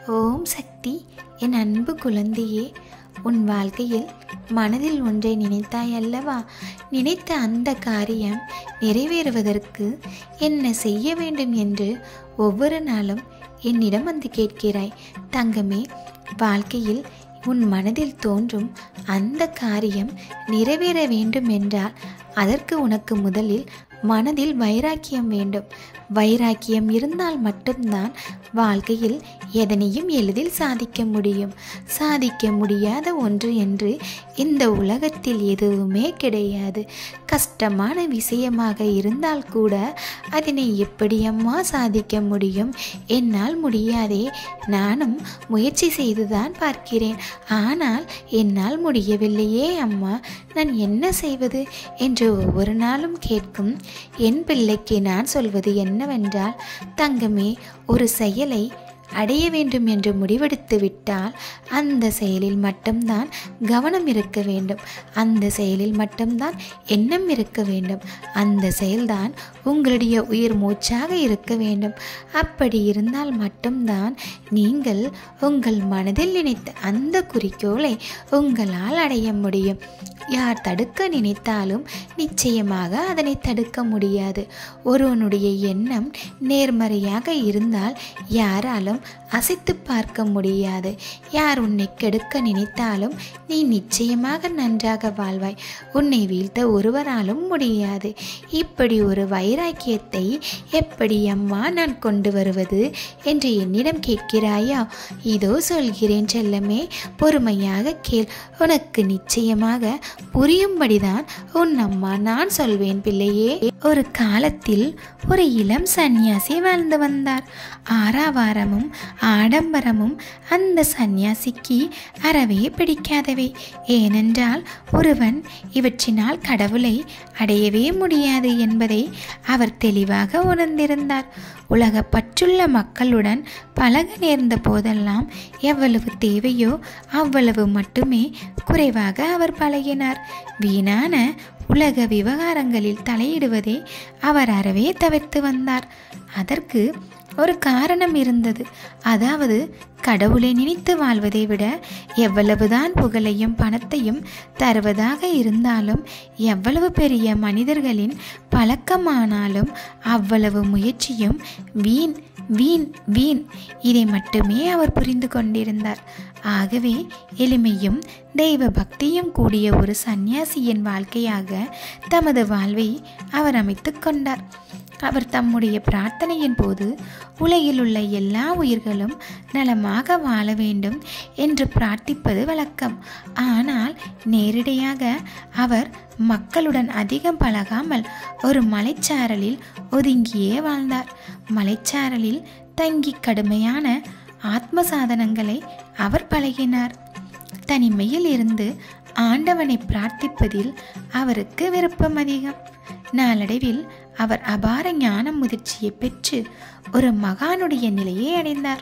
ஓம் சக்தி என் அன்பு குழந்தையே உன் வாழ்க்கையில் மனதில் ஒன்றை நினைத்தாய் அல்லவா நினைத்த அந்த காரியம் நிறைவேறுவதற்கு என்ன செய்ய வேண்டும் என்று ஒவ்வொரு நாளும் என்னிடம் வந்து கேட்கிறாய் தங்கமே வாழ்க்கையில் உன் மனதில் தோன்றும் அந்த காரியம் நிறைவேற வேண்டும் என்றால் அதற்கு உனக்கு முதலில் மனதில் வைராக்கியம் வேண்டும் வைராக்கியம் இருந்தால் மட்டும்தான் வாழ்க்கையில் எதனையும் எளிதில் சாதிக்க முடியும் சாதிக்க முடியாத ஒன்று என்று இந்த உலகத்தில் எதுவுமே கிடையாது கஷ்டமான விஷயமாக இருந்தால் கூட அதனை எப்படியம்மா சாதிக்க முடியும் என்னால் முடியாதே நானும் முயற்சி செய்துதான் பார்க்கிறேன் ஆனால் என்னால் முடியவில்லையே அம்மா நான் என்ன செய்வது என்று ஒவ்வொரு நாளும் கேட்கும் என் பிள்ளைக்கு நான் சொல்வது என்னவென்றால் தங்கமே ஒரு செயலை அடைய வேண்டும் என்று முடிவெடுத்து விட்டால் அந்த செயலில் மட்டும்தான் கவனம் இருக்க வேண்டும் அந்த செயலில் மட்டும்தான் எண்ணம் இருக்க வேண்டும் அந்த செயல்தான் உங்களுடைய உயிர் மூச்சாக இருக்க வேண்டும் அப்படி இருந்தால் மட்டும்தான் நீங்கள் உங்கள் மனதில் நினைத்த அந்த குறிக்கோளை உங்களால் அடைய முடியும் யார் தடுக்க நினைத்தாலும் நிச்சயமாக அதனை தடுக்க முடியாது ஒருவனுடைய எண்ணம் நேர்மறையாக இருந்தால் யாராலும் அசைத்து பார்க்க முடியாது யார் உன்னை கெடுக்க நினைத்தாலும் நீ நிச்சயமாக நன்றாக வாழ்வாய் உன்னை வீழ்த்த ஒருவராலும் முடியாது இப்படி ஒரு வைராக்கியத்தை எப்படி அம்மா நான் கொண்டு வருவது என்று என்னிடம் கேட்கிறாயா இதோ சொல்கிறேன் செல்லமே பொறுமையாக கேள் உனக்கு நிச்சயமாக புரியும்படிதான் உன் அம்மா நான் சொல்வேன் பிள்ளையே ஒரு காலத்தில் ஒரு இளம் சந்நியாசி வாழ்ந்து வந்தார் ஆறாவாரமும் ஆடம்பரமும் அந்த சந்நியாசிக்கு அறவே பிடிக்காதவை ஏனென்றால் ஒருவன் இவற்றினால் கடவுளை அடையவே முடியாது என்பதை அவர் தெளிவாக உணர்ந்திருந்தார் உலக பற்றுள்ள மக்களுடன் பழக நேர்ந்த போதெல்லாம் எவ்வளவு தேவையோ அவ்வளவு மட்டுமே குறைவாக அவர் பழகினார் வீணான உலக விவகாரங்களில் தலையிடுவதை அவர் அறவே தவிர்த்து வந்தார் அதற்கு ஒரு காரணம் இருந்தது அதாவது கடவுளை நினைத்து வாழ்வதை விட எவ்வளவுதான் புகழையும் பணத்தையும் தருவதாக இருந்தாலும் எவ்வளவு பெரிய மனிதர்களின் பழக்கமானாலும் அவ்வளவு முயற்சியும் வீண் வீண் வீண் இதை மட்டுமே அவர் புரிந்து கொண்டிருந்தார் ஆகவே எளிமையும் தெய்வ பக்தியும் கூடிய ஒரு சந்நியாசியின் வாழ்க்கையாக தமது வாழ்வை அவர் அமைத்து கொண்டார் அவர் தம்முடைய பிரார்த்தனையின் போது உலகில் உள்ள எல்லா உயிர்களும் நலமாக வாழ வேண்டும் என்று பிரார்த்திப்பது வழக்கம் ஆனால் நேரடியாக அவர் மக்களுடன் அதிகம் பழகாமல் ஒரு மலைச்சாரலில் ஒதுங்கியே வாழ்ந்தார் மலைச்சாரலில் தங்கி கடுமையான ஆத்ம சாதனங்களை அவர் பழகினார் தனிமையில் இருந்து ஆண்டவனை பிரார்த்திப்பதில் அவருக்கு விருப்பம் அதிகம் நாளடைவில் அவர் அபார ஞான முதிர்ச்சியை பெற்று ஒரு மகானுடைய நிலையை அடைந்தார்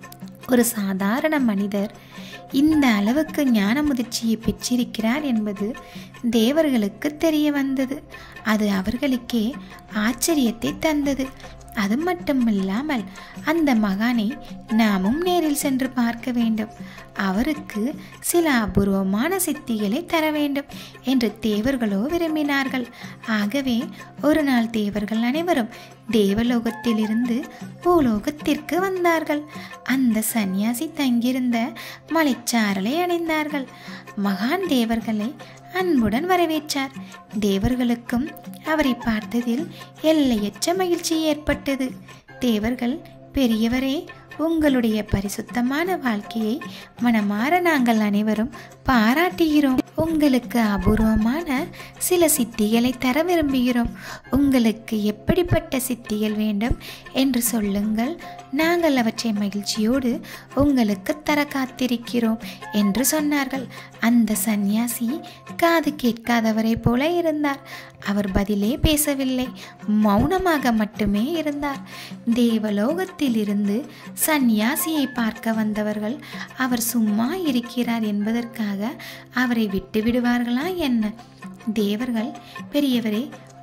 ஒரு சாதாரண மனிதர் இந்த அளவுக்கு ஞான முதிர்ச்சியை பெற்றிருக்கிறார் என்பது தேவர்களுக்கு தெரிய வந்தது அது அவர்களுக்கே ஆச்சரியத்தை தந்தது அது மட்டுமில்லாமல் அந்த மகானை நாமும் நேரில் சென்று பார்க்க வேண்டும் அவருக்கு சில அபூர்வமான சித்திகளை தர வேண்டும் என்று தேவர்களோ விரும்பினார்கள் ஆகவே ஒரு நாள் தேவர்கள் அனைவரும் தேவலோகத்திலிருந்து பூலோகத்திற்கு வந்தார்கள் அந்த சந்நியாசி தங்கியிருந்த மலைச்சாரலை அடைந்தார்கள் மகான் தேவர்களை அன்புடன் வரவேற்றார் தேவர்களுக்கும் அவரை பார்த்ததில் எல்லையற்ற மகிழ்ச்சி ஏற்பட்டது தேவர்கள் பெரியவரே உங்களுடைய பரிசுத்தமான வாழ்க்கையை மனமாற நாங்கள் அனைவரும் பாராட்டுகிறோம் உங்களுக்கு அபூர்வமான சில சித்திகளை தர விரும்புகிறோம் உங்களுக்கு எப்படிப்பட்ட சித்திகள் வேண்டும் என்று சொல்லுங்கள் நாங்கள் அவற்றை மகிழ்ச்சியோடு உங்களுக்கு தர காத்திருக்கிறோம் என்று சொன்னார்கள் அந்த சந்நியாசி காது கேட்காதவரை போல இருந்தார் அவர் பதிலே பேசவில்லை மௌனமாக மட்டுமே இருந்தார் தேவலோகத்தில் இருந்து சந்நியாசியை பார்க்க வந்தவர்கள் அவர் சும்மா இருக்கிறார் என்பதற்காக அவரை விட்டு விடுவார்களா என்ன தேவர்கள் பெரியவரே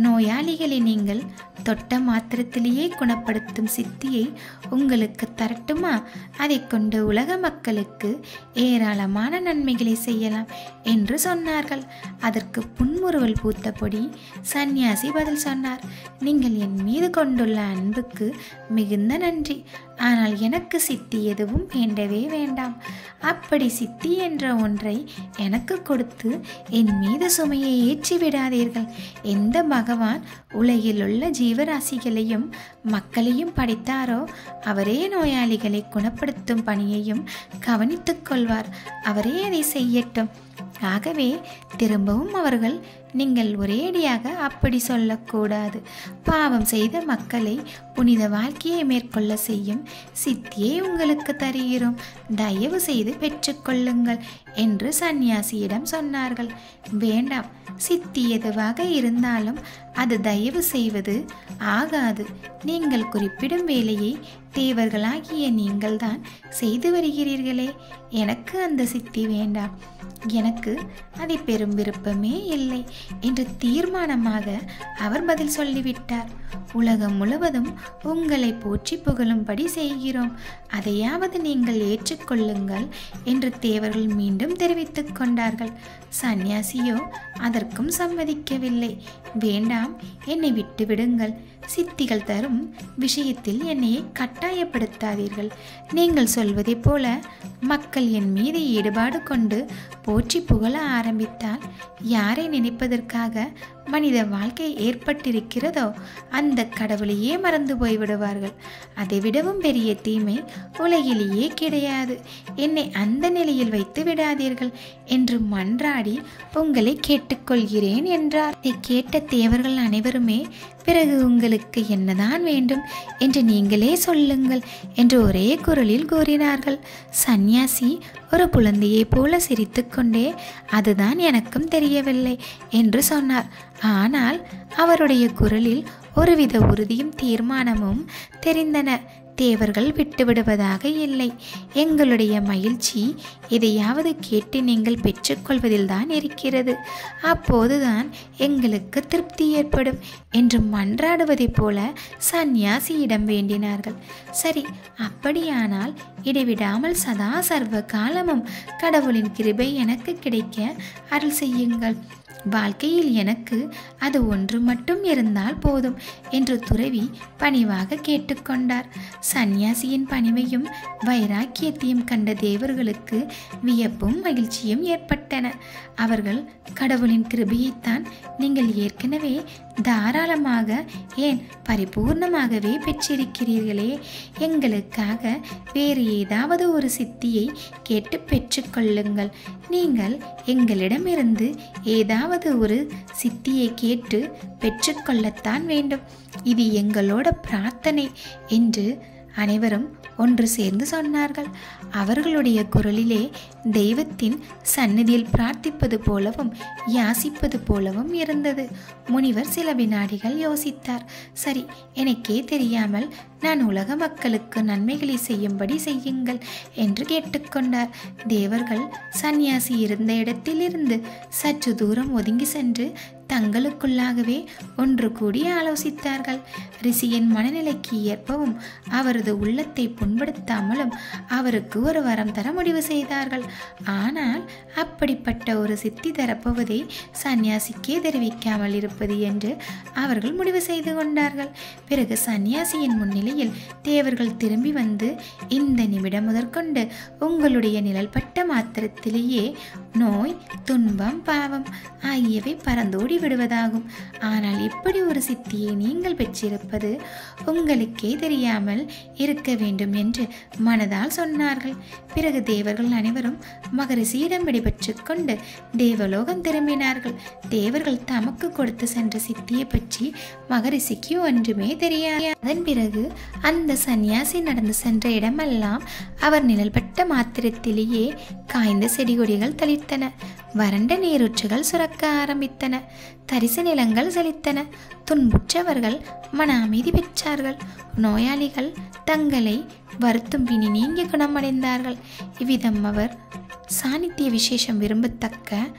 நோயாளிகளை நீங்கள் தொட்ட மாத்திரத்திலேயே குணப்படுத்தும் சித்தியை உங்களுக்கு தரட்டுமா அதை கொண்டு உலக மக்களுக்கு ஏராளமான நன்மைகளை செய்யலாம் என்று சொன்னார்கள் அதற்கு புன்முறுவல் பூத்தபடி சந்நியாசி பதில் சொன்னார் நீங்கள் என் மீது கொண்டுள்ள அன்புக்கு மிகுந்த நன்றி ஆனால் எனக்கு சித்தி எதுவும் வேண்டவே வேண்டாம் அப்படி சித்தி என்ற ஒன்றை எனக்கு கொடுத்து என் மீது சுமையை ஏற்றி விடாதீர்கள் எந்த பகவான் உலகில் உள்ள ஜீவராசிகளையும் மக்களையும் படைத்தாரோ அவரே நோயாளிகளை குணப்படுத்தும் பணியையும் கவனித்துக் கொள்வார் அவரே அதை செய்யட்டும் ஆகவே திரும்பவும் அவர்கள் நீங்கள் ஒரேடியாக அப்படி சொல்லக்கூடாது பாவம் செய்த மக்களை புனித வாழ்க்கையை மேற்கொள்ள செய்யும் சித்தியை உங்களுக்கு தருகிறோம் தயவு செய்து பெற்றுக்கொள்ளுங்கள் என்று சந்நியாசியிடம் சொன்னார்கள் வேண்டாம் சித்தி எதுவாக இருந்தாலும் அது தயவு செய்வது ஆகாது நீங்கள் குறிப்பிடும் வேலையை தேவர்களாகிய நீங்கள்தான் செய்து வருகிறீர்களே எனக்கு அந்த சித்தி வேண்டாம் எனக்கு அதை பெரும் விருப்பமே இல்லை என்று தீர்மானமாக அவர் பதில் சொல்லிவிட்டார் உலகம் முழுவதும் உங்களை போற்றி புகழும்படி செய்கிறோம் அதையாவது நீங்கள் ஏற்றுக்கொள்ளுங்கள் என்று தேவர்கள் மீண்டும் தெரிவித்துக் கொண்டார்கள் சந்நியாசியோ அதற்கும் சம்மதிக்கவில்லை வேண்டாம் என்னை விட்டு விடுங்கள் சித்திகள் தரும் விஷயத்தில் என்னை கட்டாயப்படுத்தாதீர்கள் நீங்கள் சொல்வதைப் போல மக்கள் என் மீது ஈடுபாடு கொண்டு போற்றி புகழ ஆரம்பித்தால் யாரை நினைப்பதற்காக மனித வாழ்க்கை ஏற்பட்டிருக்கிறதோ அந்த கடவுளையே மறந்து போய்விடுவார்கள் அதை விடவும் பெரிய தீமை உலகிலேயே கிடையாது என்னை அந்த நிலையில் வைத்து விடாதீர்கள் என்று மன்றாடி உங்களை கேட்டுக்கொள்கிறேன் என்றார் இதை கேட்ட தேவர்கள் அனைவருமே பிறகு உங்களுக்கு என்னதான் வேண்டும் என்று நீங்களே சொல்லுங்கள் என்று ஒரே குரலில் கூறினார்கள் சந்நியாசி ஒரு குழந்தையைப் போல சிரித்துக்கொண்டே அதுதான் எனக்கும் தெரியவில்லை என்று சொன்னார் ஆனால் அவருடைய குரலில் ஒருவித உறுதியும் தீர்மானமும் தெரிந்தன தேவர்கள் விட்டுவிடுவதாக இல்லை எங்களுடைய மகிழ்ச்சி எதையாவது கேட்டு நீங்கள் பெற்றுக்கொள்வதில்தான் இருக்கிறது அப்போதுதான் எங்களுக்கு திருப்தி ஏற்படும் என்று மன்றாடுவதைப் போல சந்நியாசியிடம் வேண்டினார்கள் சரி அப்படியானால் இடைவிடாமல் சதா சர்வ காலமும் கடவுளின் கிருபை எனக்கு கிடைக்க அருள் செய்யுங்கள் வாழ்க்கையில் எனக்கு அது ஒன்று மட்டும் இருந்தால் போதும் என்று துறவி பணிவாக கேட்டுக்கொண்டார் சந்நியாசியின் பணிவையும் வைராக்கியத்தையும் கண்ட தேவர்களுக்கு வியப்பும் மகிழ்ச்சியும் ஏற்பட்டன அவர்கள் கடவுளின் கிருபையைத்தான் நீங்கள் ஏற்கனவே தாராளமாக ஏன் பரிபூர்ணமாகவே பெற்றிருக்கிறீர்களே எங்களுக்காக வேறு ஏதாவது ஒரு சித்தியை கேட்டு பெற்றுக்கொள்ளுங்கள் நீங்கள் எங்களிடமிருந்து ஏதாவது ஒரு சித்தியை கேட்டு பெற்றுக்கொள்ளத்தான் வேண்டும் இது எங்களோட பிரார்த்தனை என்று அனைவரும் ஒன்று சேர்ந்து சொன்னார்கள் அவர்களுடைய குரலிலே தெய்வத்தின் சந்நிதியில் பிரார்த்திப்பது போலவும் யாசிப்பது போலவும் இருந்தது முனிவர் சில வினாடிகள் யோசித்தார் சரி எனக்கே தெரியாமல் நான் உலக மக்களுக்கு நன்மைகளை செய்யும்படி செய்யுங்கள் என்று கேட்டுக்கொண்டார் தேவர்கள் சந்நியாசி இருந்த இடத்திலிருந்து சற்று தூரம் ஒதுங்கி சென்று தங்களுக்குள்ளாகவே ஒன்று கூடி ஆலோசித்தார்கள் ரிஷியின் மனநிலைக்கு ஏற்பவும் அவரது உள்ளத்தை புண்படுத்தாமலும் அவருக்கு ஒரு வரம் தர முடிவு செய்தார்கள் ஆனால் அப்படிப்பட்ட ஒரு சித்தி தரப்போவதை சந்நியாசிக்கே தெரிவிக்காமல் இருப்பது என்று அவர்கள் முடிவு செய்து கொண்டார்கள் பிறகு சந்நியாசியின் முன்னிலையில் தேவர்கள் திரும்பி வந்து இந்த நிமிடம் முதற்கொண்டு உங்களுடைய நிழல்பட்ட மாத்திரத்திலேயே நோய் துன்பம் பாவம் ஆகியவை பறந்தோடி விடுவதாகும் ஆனால் இப்படி ஒரு சித்தியை நீங்கள் பெற்றிருப்பது உங்களுக்கே தெரியாமல் இருக்க வேண்டும் என்று மனதால் சொன்னார்கள் பிறகு தேவர்கள் அனைவரும் மகரிஷியிடம் விடைபெற்று கொண்டு தேவலோகம் திரும்பினார்கள் தேவர்கள் தமக்கு கொடுத்து சென்ற சித்தியை பற்றி மகரிஷிக்கு ஒன்றுமே தெரியாது அதன் பிறகு அந்த சந்நியாசி நடந்து சென்ற இடமெல்லாம் அவர் நிழல்பட்ட மாத்திரத்திலேயே காய்ந்த செடி கொடிகள் தளிர்த்தன வறண்ட நீரூற்றுகள் சுரக்க ஆரம்பித்தன தரிசு நிலங்கள் செழித்தன துன்புற்றவர்கள் மன அமைதி பெற்றார்கள் நோயாளிகள் தங்களை வருத்தும் பிணி நீங்கி குணமடைந்தார்கள் இவ்விதம் அவர் சாணித்திய விசேஷம் விரும்பத்தக்க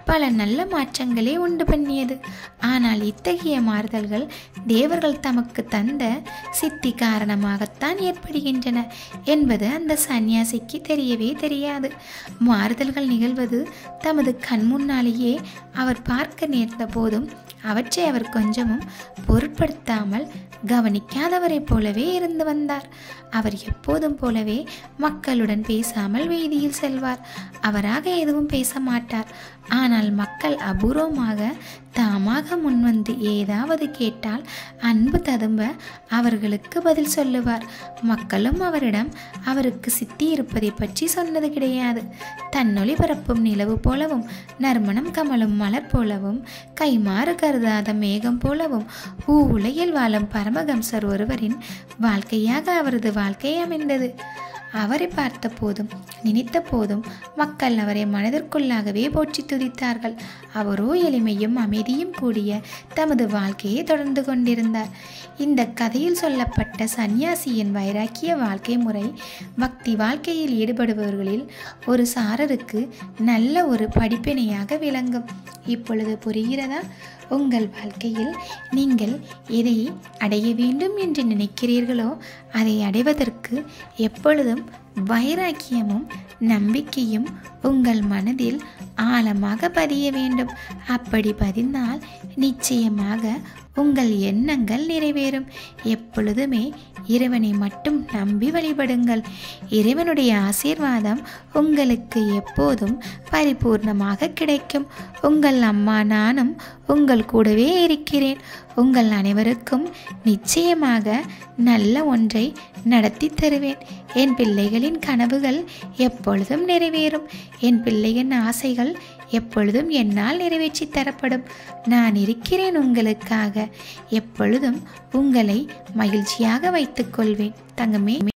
பல நல்ல மாற்றங்களை உண்டு பண்ணியது ஆனால் இத்தகைய மாறுதல்கள் தேவர்கள் தமக்கு தந்த சித்தி காரணமாகத்தான் ஏற்படுகின்றன என்பது அந்த சந்நியாசிக்கு தெரியவே தெரியாது மாறுதல்கள் நிகழ்வது தமது கண் முன்னாலேயே அவர் பார்க்க நேர்ந்த போதும் அவற்றை அவர் கொஞ்சமும் பொருட்படுத்தாமல் கவனிக்காதவரைப் போலவே இருந்து வந்தார் அவர் எப்போதும் போலவே மக்களுடன் பேசாமல் வீதியில் செல்வார் அவராக எதுவும் பேச மாட்டார் ஆனால் மக்கள் அபூர்வமாக தாமாக முன்வந்து ஏதாவது கேட்டால் அன்பு ததும்ப அவர்களுக்கு பதில் சொல்லுவார் மக்களும் அவரிடம் அவருக்கு சித்தி இருப்பதை பற்றி சொன்னது கிடையாது தன்னொளி பரப்பும் நிலவு போலவும் நறுமணம் கமலும் மலர் போலவும் கைமாறு கருதாத மேகம் போலவும் ஊ உலகில் வாழும் பரமகம்சர் ஒருவரின் வாழ்க்கையாக அவரது வாழ்க்கை அமைந்தது அவரை பார்த்த போதும் நினைத்த போதும் மக்கள் அவரை மனதிற்குள்ளாகவே போற்றி துதித்தார்கள் அவரோ எளிமையும் அமைதியும் கூடிய தமது வாழ்க்கையை தொடர்ந்து கொண்டிருந்தார் இந்த கதையில் சொல்லப்பட்ட சந்நியாசியின் வைராக்கிய வாழ்க்கை முறை பக்தி வாழ்க்கையில் ஈடுபடுபவர்களில் ஒரு சாரருக்கு நல்ல ஒரு படிப்பினையாக விளங்கும் இப்பொழுது புரிகிறதா உங்கள் வாழ்க்கையில் நீங்கள் எதை அடைய வேண்டும் என்று நினைக்கிறீர்களோ அதை அடைவதற்கு எப்பொழுதும் வைராக்கியமும் நம்பிக்கையும் உங்கள் மனதில் ஆழமாக பதிய வேண்டும் அப்படி பதிந்தால் நிச்சயமாக உங்கள் எண்ணங்கள் நிறைவேறும் எப்பொழுதுமே இறைவனை மட்டும் நம்பி வழிபடுங்கள் இறைவனுடைய ஆசீர்வாதம் உங்களுக்கு எப்போதும் பரிபூர்ணமாக கிடைக்கும் உங்கள் அம்மா நானும் உங்கள் கூடவே இருக்கிறேன் உங்கள் அனைவருக்கும் நிச்சயமாக நல்ல ஒன்றை நடத்தி தருவேன் என் பிள்ளைகளின் கனவுகள் எப்பொழுதும் நிறைவேறும் என் பிள்ளையின் ஆசைகள் எப்பொழுதும் என்னால் நிறைவேற்றி தரப்படும் நான் இருக்கிறேன் உங்களுக்காக எப்பொழுதும் உங்களை மகிழ்ச்சியாக வைத்துக்கொள்வேன் தங்கமே